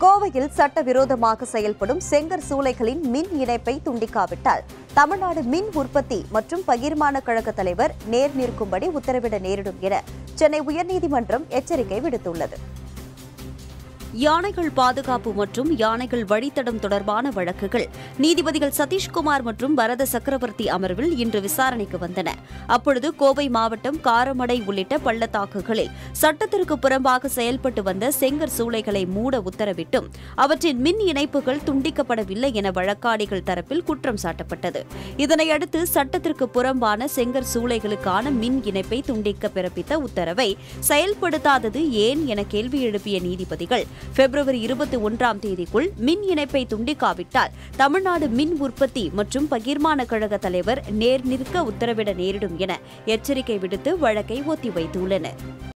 கோவையில் சட்டவிரோதமாக செயல்படும் செங்கர் சூளைகளின் மின் இணைப்பை துண்டிக்காவிட்டால் தமிழ்நாடு மின் உற்பத்தி மற்றும் பகிர்மான கழக தலைவர் நேர் நிற்கும்படி உத்தரவிட நேரிடும் என சென்னை உயர்நீதிமன்றம் எச்சரிக்கை விடுத்துள்ளது யானைகள் பாதுகாப்பு மற்றும் யானைகள் வழித்தடம் தொடர்பான வழக்குகள் நீதிபதிகள் சதீஷ்குமார் மற்றும் பரத சக்கரவர்த்தி அமர்வில் இன்று விசாரணைக்கு வந்தன அப்பொழுது கோவை மாவட்டம் காரமடை உள்ளிட்ட பள்ளத்தாக்குகளில் சட்டத்திற்கு புறம்பாக செயல்பட்டு வந்த செங்கர் சூளைகளை மூட உத்தரவிட்டும் அவற்றின் மின் இணைப்புகள் துண்டிக்கப்படவில்லை என வழக்காடிகள் தரப்பில் குற்றம் சாட்டப்பட்டது இதனையடுத்து சட்டத்திற்கு புறம்பான செங்கர் சூளைகளுக்கான மின் இணைப்பை துண்டிக்க பிறப்பித்த உத்தரவை செயல்படுத்தாதது ஏன் என கேள்வி எழுப்பிய நீதிபதிகள் பிப்ரவரி இருபத்தி ஒன்றாம் தேதிக்குள் மின் இணைப்பை துண்டிக்காவிட்டால் தமிழ்நாடு மின் உற்பத்தி மற்றும் பகிர்மான கழக தலைவர் நேர் நிற்க உத்தரவிட நேரிடும் என எச்சரிக்கை விடுத்து வழக்கை ஒத்திவைத்துள்ளனர்